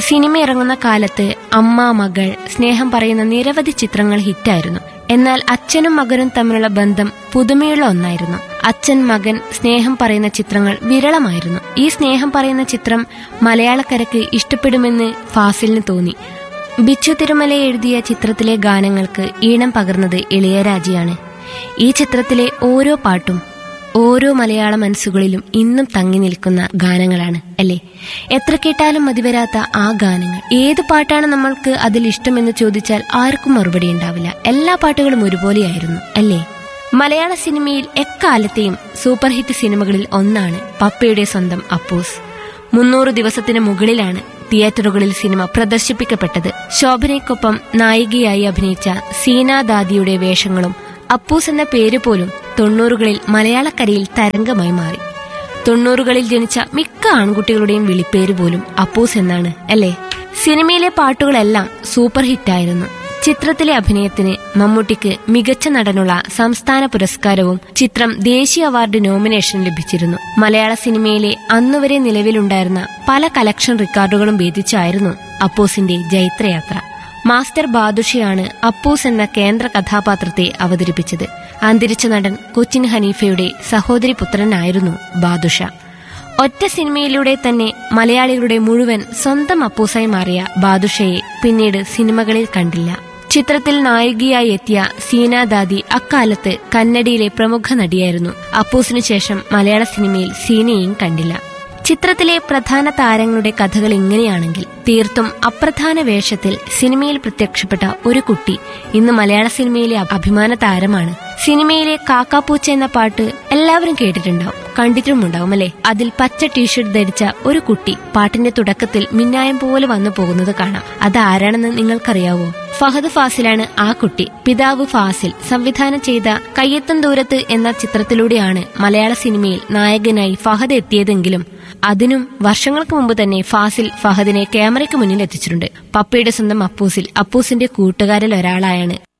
cinema ഇറങ്ങുന്ന കാലത്ത് അമ്മ മകൾ സ്നേഹം പറയുന്ന നിരവധി ചിത്രങ്ങൾ ഹിറ്റായിരുന്നു എന്നാൽ അച്ഛനും മകനും തമ്മിലുള്ള ബന്ധം പുതുമയുള്ള ഒന്നായിരുന്നു അച്ഛൻ മകൻ സ്നേഹം പറയുന്ന ചിത്രങ്ങൾ വിരളമായിരുന്നു ഈ സ്നേഹം പറയുന്ന ചിത്രം മലയാളക്കരയ്ക്ക് ഇഷ്ടപ്പെടുമെന്ന് ഫാസിലിന് തോന്നി ബിച്ചു തിരുമല എഴുതിയ ചിത്രത്തിലെ ഗാനങ്ങൾക്ക് ഈണം പകർന്നത് ഇളയരാജയാണ് ഈ ചിത്രത്തിലെ ഓരോ പാട്ടും ഓരോ മലയാള മനസ്സുകളിലും ഇന്നും തങ്ങി നിൽക്കുന്ന ഗാനങ്ങളാണ് അല്ലേ എത്ര കേട്ടാലും മതിവരാത്ത ആ ഗാനങ്ങൾ ഏത് പാട്ടാണ് നമ്മൾക്ക് അതിൽ ഇഷ്ടമെന്ന് ചോദിച്ചാൽ ആർക്കും മറുപടി ഉണ്ടാവില്ല എല്ലാ പാട്ടുകളും ഒരുപോലെയായിരുന്നു അല്ലേ മലയാള സിനിമയിൽ എക്കാലത്തെയും സൂപ്പർ ഹിറ്റ് സിനിമകളിൽ ഒന്നാണ് പപ്പയുടെ സ്വന്തം അപ്പൂസ് മുന്നൂറ് ദിവസത്തിന് മുകളിലാണ് തിയേറ്ററുകളിൽ സിനിമ പ്രദർശിപ്പിക്കപ്പെട്ടത് ശോഭനയ്ക്കൊപ്പം നായികയായി അഭിനയിച്ച സീനാ ദാദിയുടെ വേഷങ്ങളും അപ്പൂസ് എന്ന പേര് പോലും തൊണ്ണൂറുകളിൽ മലയാളക്കരയിൽ തരംഗമായി മാറി തൊണ്ണൂറുകളിൽ ജനിച്ച മിക്ക ആൺകുട്ടികളുടെയും വിളിപ്പേര് പോലും അപ്പൂസ് എന്നാണ് അല്ലേ സിനിമയിലെ പാട്ടുകളെല്ലാം സൂപ്പർ ഹിറ്റായിരുന്നു ചിത്രത്തിലെ അഭിനയത്തിന് മമ്മൂട്ടിക്ക് മികച്ച നടനുള്ള സംസ്ഥാന പുരസ്കാരവും ചിത്രം ദേശീയ അവാർഡ് നോമിനേഷൻ ലഭിച്ചിരുന്നു മലയാള സിനിമയിലെ അന്നുവരെ നിലവിലുണ്ടായിരുന്ന പല കലക്ഷൻ റെക്കോർഡുകളും ഭേദിച്ചായിരുന്നു അപ്പൂസിന്റെ ജൈത്രയാത്ര മാസ്റ്റർ ബാദുഷയാണ് അപ്പൂസ് എന്ന കേന്ദ്ര കഥാപാത്രത്തെ അവതരിപ്പിച്ചത് അന്തരിച്ച നടൻ കൊച്ചിൻ ഹനീഫയുടെ സഹോദരി പുത്രനായിരുന്നു ബാദുഷ ഒറ്റ സിനിമയിലൂടെ തന്നെ മലയാളികളുടെ മുഴുവൻ സ്വന്തം അപ്പൂസായി മാറിയ ബാദുഷയെ പിന്നീട് സിനിമകളിൽ കണ്ടില്ല ചിത്രത്തിൽ നായികയായി എത്തിയ സീന ദാദി അക്കാലത്ത് കന്നഡയിലെ പ്രമുഖ നടിയായിരുന്നു അപ്പൂസിനു ശേഷം മലയാള സിനിമയിൽ സീനയും കണ്ടില്ല ചിത്രത്തിലെ പ്രധാന താരങ്ങളുടെ കഥകൾ ഇങ്ങനെയാണെങ്കിൽ തീർത്തും അപ്രധാന വേഷത്തിൽ സിനിമയിൽ പ്രത്യക്ഷപ്പെട്ട ഒരു കുട്ടി ഇന്ന് മലയാള സിനിമയിലെ അഭിമാന താരമാണ് സിനിമയിലെ കാക്കാപ്പൂച്ച എന്ന പാട്ട് എല്ലാവരും കേട്ടിട്ടുണ്ടാവും കണ്ടിട്ടുമുണ്ടാവും അല്ലെ അതിൽ പച്ച ടീഷർട്ട് ധരിച്ച ഒരു കുട്ടി പാട്ടിന്റെ തുടക്കത്തിൽ മിന്നായം പോലെ വന്നു പോകുന്നത് കാണാം അത് ആരാണെന്ന് നിങ്ങൾക്കറിയാവോ ഫഹദ് ഫാസിലാണ് ആ കുട്ടി പിതാവ് ഫാസിൽ സംവിധാനം ചെയ്ത കയ്യെത്തും ദൂരത്ത് എന്ന ചിത്രത്തിലൂടെയാണ് മലയാള സിനിമയിൽ നായകനായി ഫഹദ് എത്തിയതെങ്കിലും അതിനും വർഷങ്ങൾക്ക് മുമ്പ് തന്നെ ഫാസിൽ ഫഹദിനെ ക്യാമറയ്ക്ക് മുന്നിൽ എത്തിച്ചിട്ടുണ്ട് പപ്പയുടെ സ്വന്തം അപ്പൂസിൽ അപ്പൂസിന്റെ കൂട്ടുകാരിൽ ഒരാളായാണ്